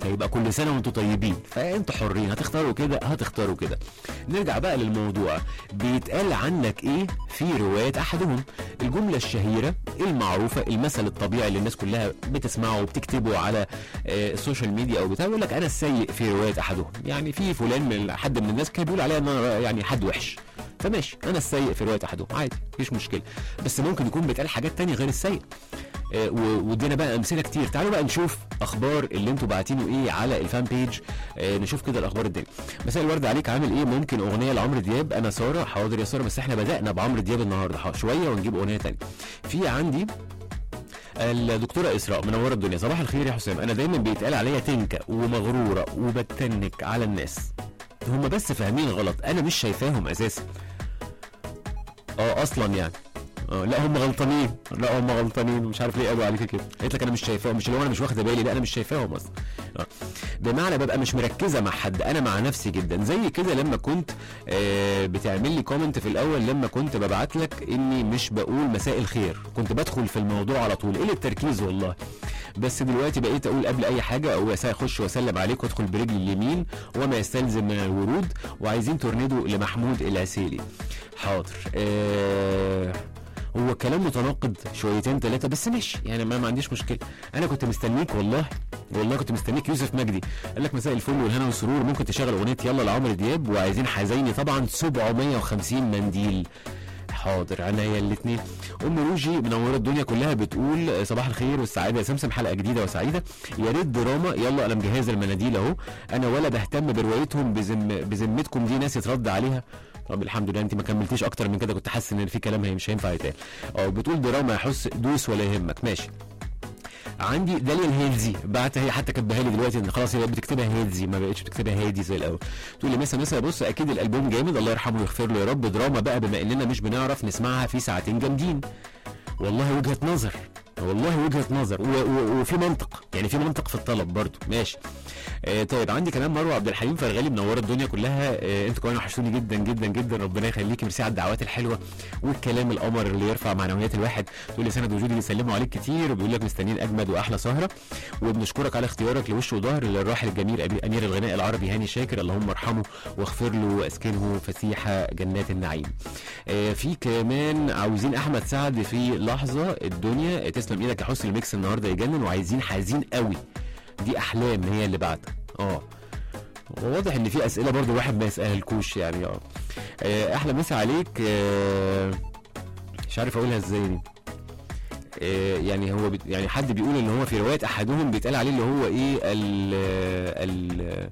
فيبقى كل سنه وانتم طيبين فانتوا حرين هتختاروا كده هتختاروا كده نرجع بقى للموضوع بيتقال عنك ايه في روايه احدهم الجمله الشهيره المعروفه المثل الطبيعي اللي الناس كلها بتسمعه وبتكتبه على آه، السوشيال ميديا او بتاع يقول لك انا السيء في روايه احدهم يعني في فلان من حد من الناس كان بيقول عليا ان انا يعني حد وحش فماشي انا السيء في روايه احدهم عادي مفيش مشكله بس ممكن يكون بيتقال حاجات تانية غير السيء آه، و- وادينا بقى امثله كتير تعالوا بقى نشوف اخبار اللي انتوا باعتينه ايه على الفان بيج آه، نشوف كده الاخبار الدنيا مساء الورد عليك عامل ايه ممكن اغنيه لعمرو دياب انا ساره حاضر يا ساره بس احنا بدانا بعمرو دياب النهارده ح- شويه ونجيب اغنيه تانية في عندي الدكتوره اسراء منوره الدنيا صباح الخير يا حسام انا دايما بيتقال عليا تنكه ومغروره وبتنك على الناس هم بس فاهمين غلط انا مش شايفاهم اساسا اه اصلا يعني اه لا هم غلطانين لا هم غلطانين ومش عارف ليه قالوا عليك كده قلت لك انا مش شايفاهم مش اللي هو انا مش واخده بالي لا انا مش شايفاهم اصلا اه. بمعنى ببقى مش مركزه مع حد انا مع نفسي جدا زي كده لما كنت آه بتعمل لي كومنت في الاول لما كنت ببعت لك اني مش بقول مساء الخير كنت بدخل في الموضوع على طول ايه التركيز والله بس دلوقتي بقيت اقول قبل اي حاجه او اخش واسلم عليك وادخل برجلي اليمين وما يستلزم من الورود وعايزين تورنيدو لمحمود العسيلي حاضر آه هو كلام متناقض شويتين ثلاثه بس ماشي يعني ما, ما عنديش مشكله انا كنت مستنيك والله والله كنت مستنيك يوسف مجدي قال لك مساء الفل والهنا والسرور ممكن تشغل اغنيه يلا لعمرو دياب وعايزين حزيني طبعا 750 منديل حاضر عينيا الاثنين ام روجي منوره الدنيا كلها بتقول صباح الخير والسعاده يا سمسم حلقه جديده وسعيده يا ريت دراما يلا انا مجهز المناديل اهو انا ولا بهتم بروايتهم بذم بذمتكم دي ناس يترد عليها طب الحمد لله انت ما كملتيش اكتر من كده كنت حاسس ان في كلام هي مش هينفع يتقال اه بتقول دراما يا حس دوس ولا يهمك ماشي عندي داليا الهيلزي بعت هي حتى كاتباها لي دلوقتي ان خلاص هي بقت بتكتبها هيلزي ما بقتش بتكتبها هادي زي الاول تقول لي مسا مسا بص اكيد الالبوم جامد الله يرحمه ويغفر له يا رب دراما بقى بما اننا مش بنعرف نسمعها في ساعتين جامدين والله وجهه نظر والله وجهه نظر و- و- وفي منطق يعني في منطق في الطلب برضو ماشي آه طيب عندي كمان مروه عبد الحليم فرغالي منوره الدنيا كلها آه انتوا كمان وحشتوني جدا جدا جدا ربنا يخليكي ميرسي على الدعوات الحلوه والكلام القمر اللي يرفع معنويات الواحد تقول لي سند وجودي بيسلموا عليك كتير وبيقول لك مستنيين اجمد واحلى سهره وبنشكرك على اختيارك لوش وظهر للراحل الجميل أبي- امير الغناء العربي هاني شاكر اللهم ارحمه واغفر له واسكنه فسيح جنات النعيم آه في كمان عاوزين احمد سعد في لحظه الدنيا تسلم ايدك يا حسن الميكس النهارده يجنن وعايزين حزين قوي دي احلام هي اللي بعد اه وواضح ان في اسئله برضو الواحد ما يسالكوش يعني اه آه، احلى مسا عليك آه، مش عارف اقولها ازاي دي آه، يعني هو بت... يعني حد بيقول ان هو في روايه احدهم بيتقال عليه اللي هو ايه ال ال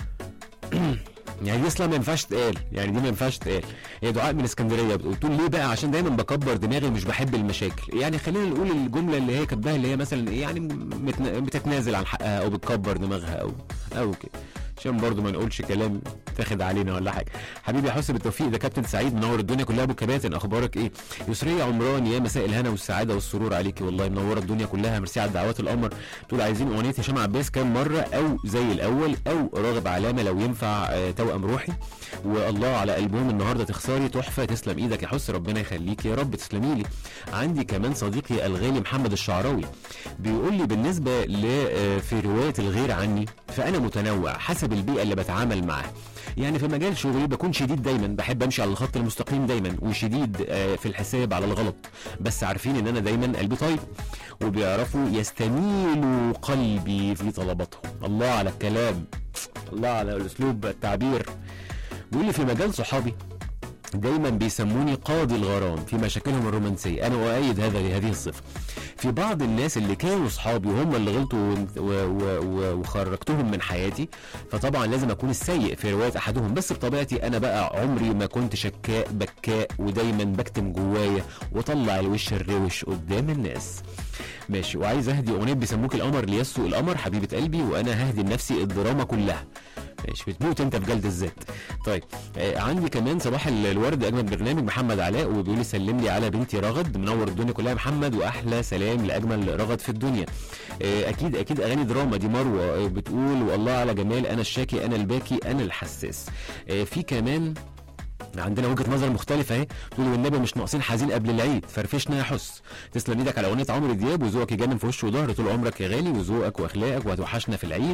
يعني دي اصلا ما ينفعش تقال يعني دي ما ينفعش تقال هي دعاء من اسكندريه بتقول تقول ليه بقى عشان دايما بكبر دماغي مش بحب المشاكل يعني خلينا نقول الجمله اللي هي كاتباها اللي هي مثلا ايه يعني متنا... بتتنازل عن حقها او بتكبر دماغها او او كده عشان برضه ما نقولش كلام تاخد علينا ولا حاجه حبيبي يا حسن بالتوفيق ده كابتن سعيد منور الدنيا كلها ابو كباتن اخبارك ايه يسريه عمران يا مساء الهنا والسعاده والسرور عليكي والله منوره الدنيا كلها ميرسي على الدعوات القمر تقول عايزين اغنيه هشام عباس كام مره او زي الاول او راغب علامه لو ينفع آه، توأم روحي والله على البوم النهارده تخسري تحفه تسلم ايدك يا حس ربنا يخليك يا رب تسلمي لي عندي كمان صديقي الغالي محمد الشعراوي بيقول لي بالنسبه ل آه، في روايه الغير عني فانا متنوع حسب البيئه اللي بتعامل معاها يعني في مجال شغلي بكون شديد دايما بحب امشي على الخط المستقيم دايما وشديد آه، في الحساب على الغلط بس عارفين ان انا دايما قلبي طيب وبيعرفوا يستميلوا قلبي في طلباتهم الله على الكلام الله على الاسلوب التعبير بيقول لي في مجال صحابي دايما بيسموني قاضي الغرام في مشاكلهم الرومانسيه انا اؤيد هذا لهذه الصفه في بعض الناس اللي كانوا صحابي وهم اللي غلطوا و- و- و- وخرجتهم من حياتي فطبعا لازم اكون السيء في روايه احدهم بس بطبيعتي انا بقى عمري ما كنت شكاء بكاء ودايما بكتم جوايا واطلع الوش الروش قدام الناس ماشي وعايز اهدي اغنيه بيسموك القمر ليسو القمر حبيبه قلبي وانا ههدي لنفسي الدراما كلها ماشي بتموت انت بجلد الذات طيب آه عندي كمان صباح ال- الورد اجمل برنامج محمد علاء وبيقول لي سلم لي على بنتي رغد منور الدنيا كلها يا محمد واحلى سلام لاجمل رغد في الدنيا آه اكيد اكيد اغاني دراما دي مروه آه بتقول والله على جمال انا الشاكي انا الباكي انا الحساس آه في كمان عندنا وجهه نظر مختلفه اهي تقول والنبي مش ناقصين حزين قبل العيد فرفشنا يا حس تسلم ايدك على اغنيه عمرو دياب وذوقك يجنن في وش وظهر طول عمرك يا غالي وذوقك واخلاقك وهتوحشنا في العيد